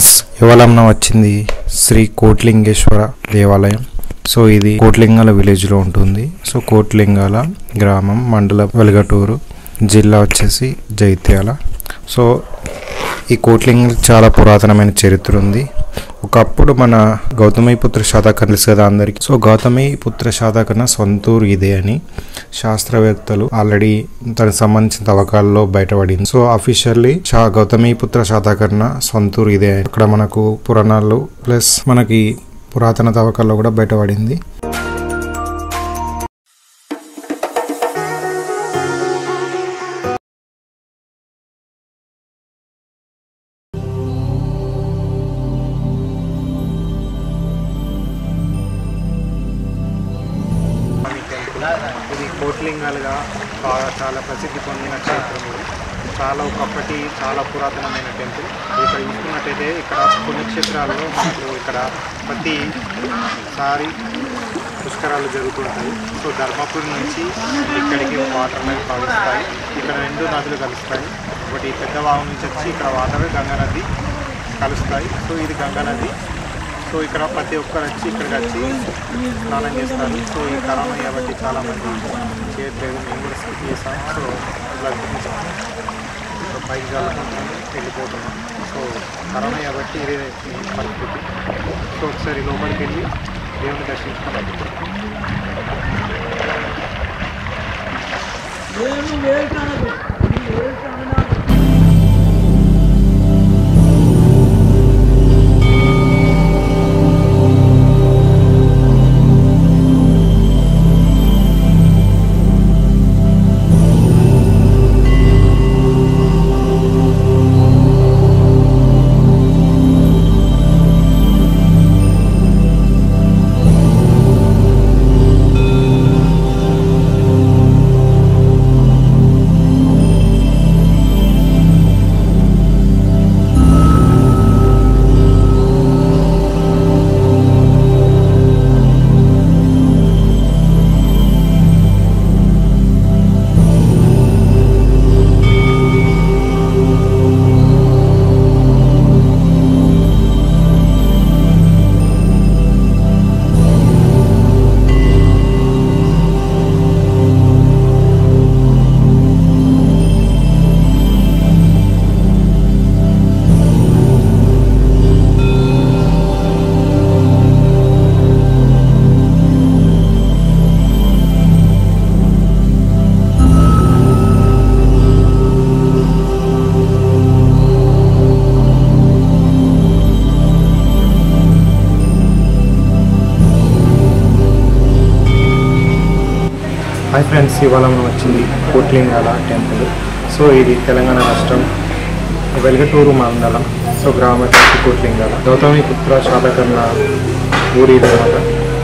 friends ఇవాళ మనం వచ్చింది శ్రీ కోట్లింగేశ్వర దేవాలయం సో ఇది కోట్లింగాల విలేజ్ లో ఉంటుంది సో కోట్లింగాల గ్రామం మండలం వెలగటూరు జిల్లా వచ్చేసి జైత్యాల సో ఈ కోట్లింగ చాలా పురాతనమైన చరిత్ర ఉంది ఒకప్పుడు మన గౌతమి పుత్ర శాతకర్ణ తెలుసు కదా అందరికి సో గౌతమి పుత్ర శాతకర్ణ సొంతూరు ఇదే అని శాస్త్రవేత్తలు ఆల్రెడీ దానికి సంబంధించిన తవ్వకాల్లో బయటపడింది సో అఫీషియల్లీ షా గౌతమి పుత్ర శాతకర్ణ సొంతూరు ఇదే ఇక్కడ మనకు పురాణాలు ప్లస్ మనకి పురాతన తవ్వకాల్లో కూడా బయటపడింది స్వామి టెంపుల్ ఇది కోట్లింగాలుగా బాగా చాలా ప్రసిద్ధి పొందిన క్షేత్రం ఇది చాలా ఒకప్పటి చాలా పురాతనమైన టెంపుల్ ఇక్కడ చూసుకున్నట్టయితే ఇక్కడ పుణ్యక్షేత్రాల్లో మనకు ఇక్కడ ప్రతి సారి పుష్కరాలు జరుగుతుంటాయి సో ధర్మపురి నుంచి ఇక్కడికి వాటర్ అనేవి ప్రవహిస్తాయి ఇక్కడ రెండు నదులు కలుస్తాయి ఒకటి పెద్ద వాగు నుంచి వచ్చి ఇక్కడ వాటర్ గంగా నది కలుస్తాయి సో ఇది గంగా నది సో ఇక్కడ ప్రతి ఒక్కరు వచ్చి ఇక్కడికి వచ్చి స్నానం చేస్తారు సో ఈ కరోనా కాబట్టి చాలా మంది చేయట్లేదు మేము కూడా స్కిప్ చేసాం సో ఇలా సో పైకి చల్లుకుంటాం వెళ్ళిపోతున్నాం సో కరోనా కాబట్టి ఇదే ఈ పరిస్థితి సో ఒకసారి లోపలికి వెళ్ళి దేవుని దర్శించుకున్నాం హాయ్ ఫ్రెండ్స్ ఇవాళ మనం వచ్చింది కోట్లింగాల టెంపుల్ సో ఇది తెలంగాణ రాష్ట్రం వెలగటూరు మండలం సో గ్రామ కోట్లింగాల గౌతమి పుత్ర శాతకర్ణ ఊరి అనమాట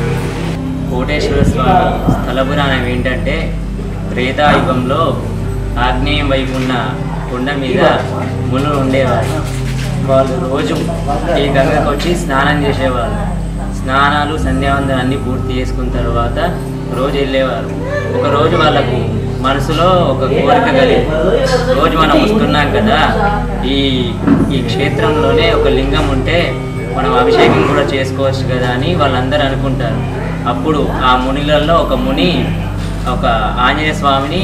కోటేశ్వర స్వామి స్థల పురాణం ఏంటంటే త్రేతాయుగంలో ఆగ్నేయం వైపు ఉన్న కొండ మీద మునులు ఉండేవారు వాళ్ళు రోజు ఈ గంగకు వచ్చి స్నానం చేసేవారు స్నానాలు సంధ్యావందనం అన్నీ పూర్తి చేసుకున్న తర్వాత రోజు వెళ్ళేవారు ఒక రోజు వాళ్ళకు మనసులో ఒక కోరిక కలిగి రోజు మనం వస్తున్నాం కదా ఈ ఈ క్షేత్రంలోనే ఒక లింగం ఉంటే మనం అభిషేకం కూడా చేసుకోవచ్చు కదా అని వాళ్ళందరూ అనుకుంటారు అప్పుడు ఆ మునిలలో ఒక ముని ఒక ఆంజనేయ స్వామిని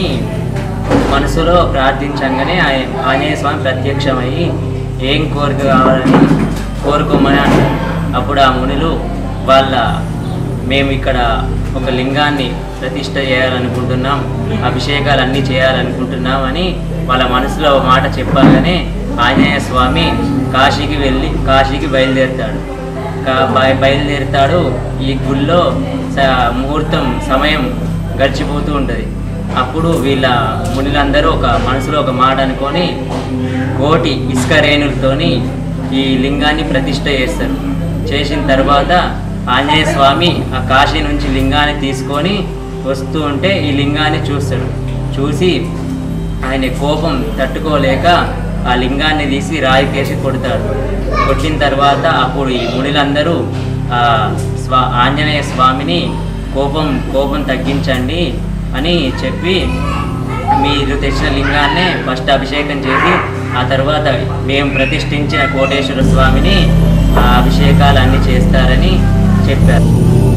మనసులో ప్రార్థించంగానే ఆయ- ఆంజనేయ స్వామి ప్రత్యక్షమయ్యి ఏం కోరిక కావాలని కోరుకోమని అంటారు అప్పుడు ఆ మునులు వాళ్ళ మేము ఇక్కడ ఒక లింగాన్ని ప్రతిష్ట చేయాలనుకుంటున్నాం అభిషేకాలు అన్నీ చేయాలనుకుంటున్నాం అని వాళ్ళ మనసులో ఒక మాట చెప్పగానే ఆంజనేయ స్వామి కాశీకి వెళ్ళి కాశీకి బయలుదేరుతాడు కా- బయ- బయలుదేరుతాడు ఈ గుళ్ళో స- ముహూర్తం సమయం గడిచిపోతూ ఉంటుంది అప్పుడు వీళ్ళ మునులందరూ ఒక మనసులో ఒక మాట అనుకొని కోటి ఇసుక రేణులతోని ఈ లింగాన్ని ప్రతిష్ట చేస్తారు చేసిన తర్వాత ఆంజనేయ స్వామి ఆ కాశీ నుంచి లింగాన్ని తీసుకొని వస్తూ ఉంటే ఈ లింగాన్ని చూస్తాడు చూసి ఆయన కోపం తట్టుకోలేక ఆ లింగాన్ని తీసి రాయికేసి కొడతాడు కొట్టిన తర్వాత అప్పుడు ఈ మునులందరూ ఆ స్వా ఆంజనేయ స్వామిని కోపం కోపం తగ్గించండి అని చెప్పి మీరు తెచ్చిన లింగాన్నే ఫస్ట్ అభిషేకం చేసి ఆ తర్వాత మేము ప్రతిష్ఠించిన కోటేశ్వర స్వామిని ఆ అభిషేకాలన్నీ చేస్తారని చెప్పారు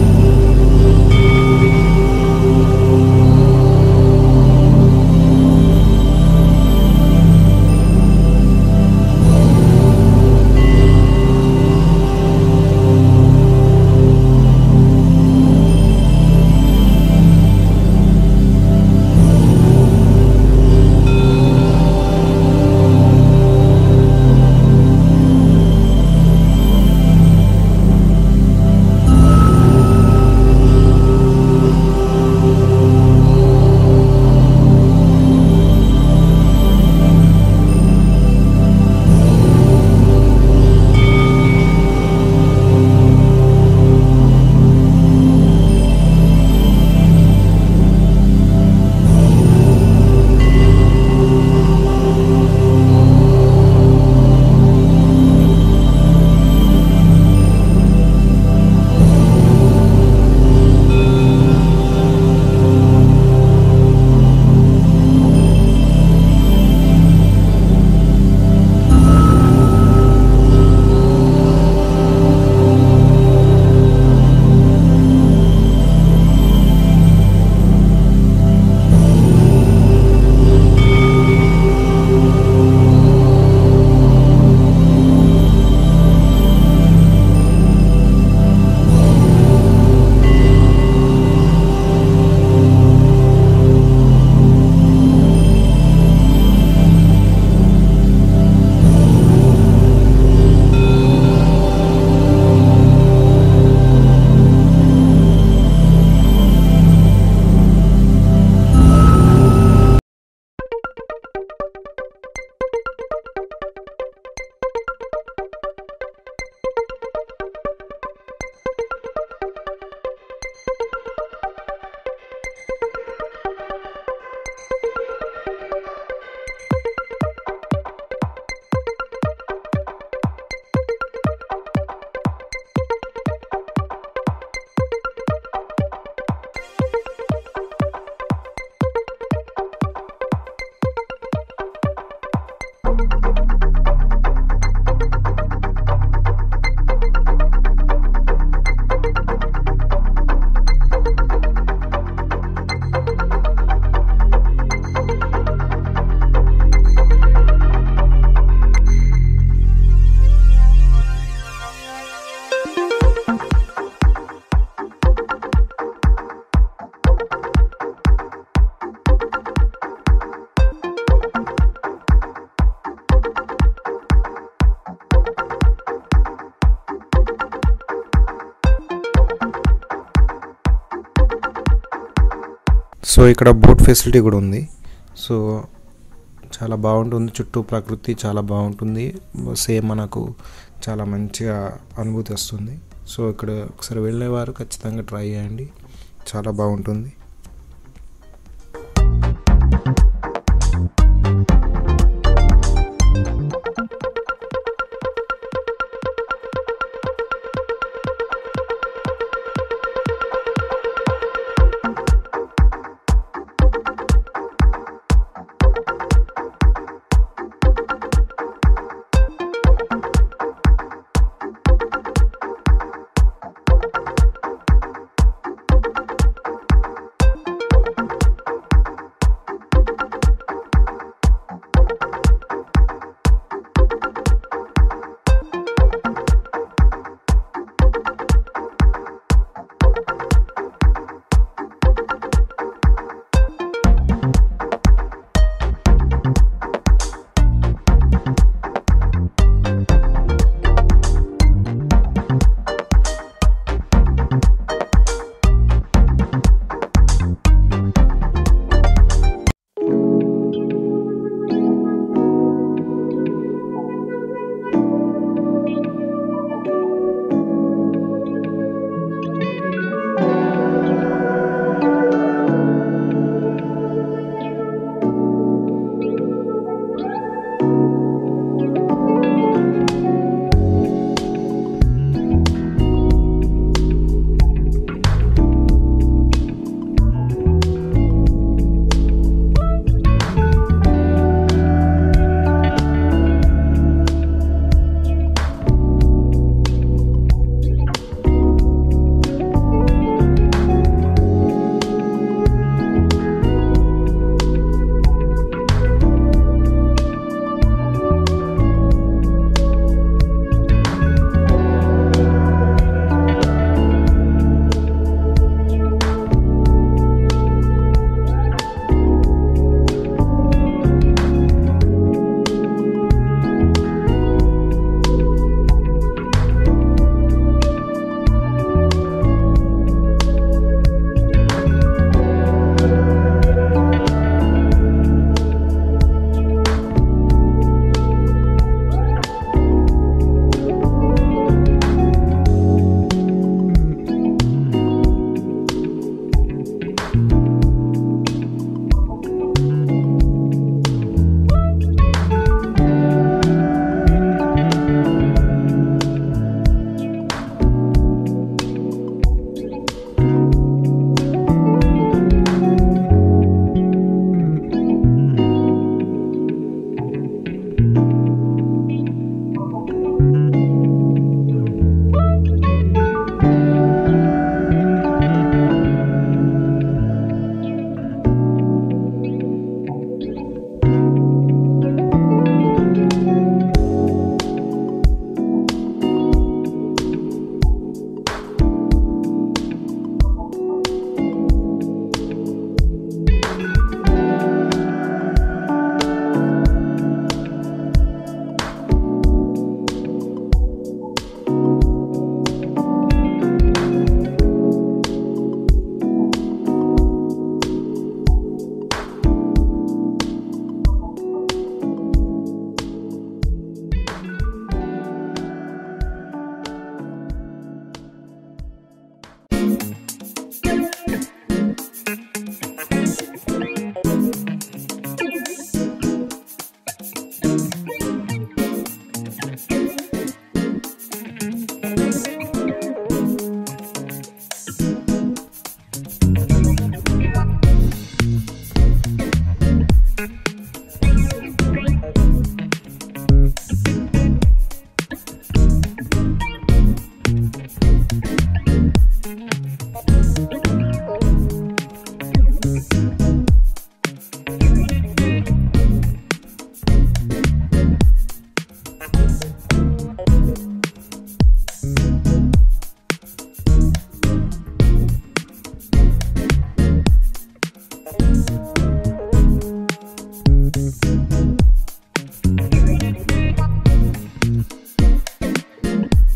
సో ఇక్కడ బోట్ ఫెసిలిటీ కూడా ఉంది సో చాలా బాగుంటుంది చుట్టూ ప్రకృతి చాలా బాగుంటుంది సేమ్ మనకు చాలా మంచిగా అనుభూతి వస్తుంది సో ఇక్కడ ఒకసారి వెళ్ళేవారు ఖచ్చితంగా ట్రై చేయండి చాలా బాగుంటుంది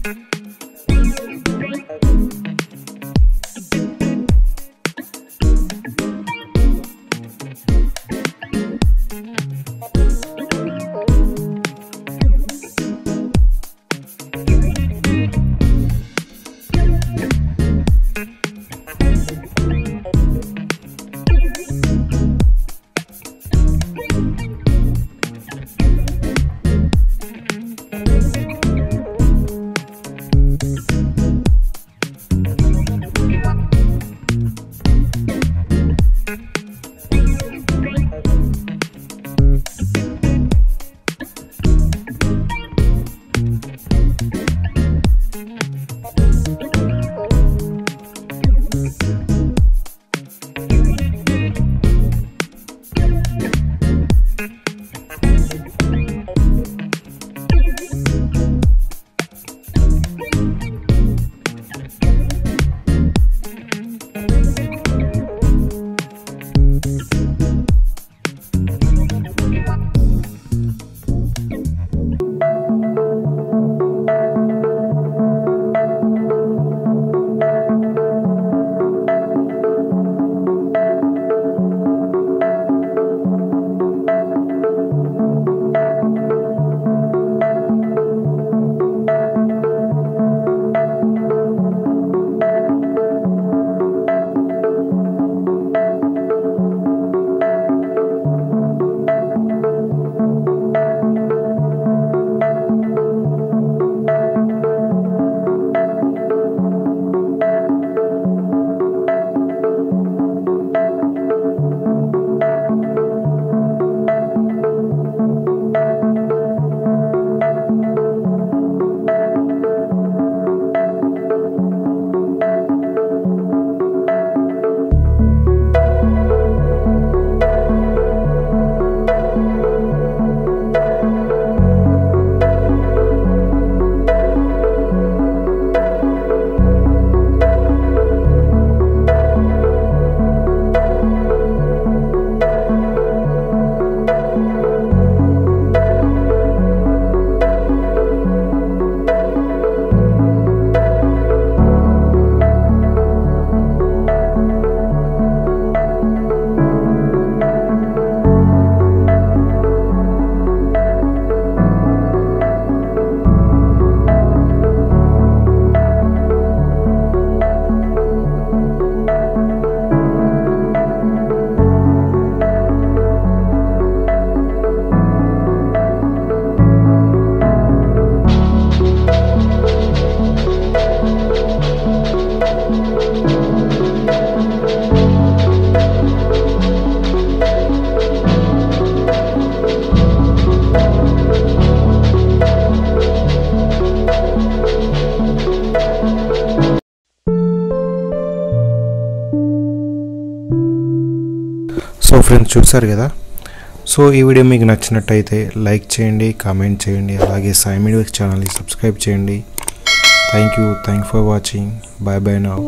సో ఫ్రెండ్స్ చూసారు కదా సో ఈ వీడియో మీకు నచ్చినట్టయితే లైక్ చేయండి కామెంట్ చేయండి అలాగే సాయి మీడియా ఛానల్ని సబ్స్క్రైబ్ చేయండి thank you thank for watching bye bye now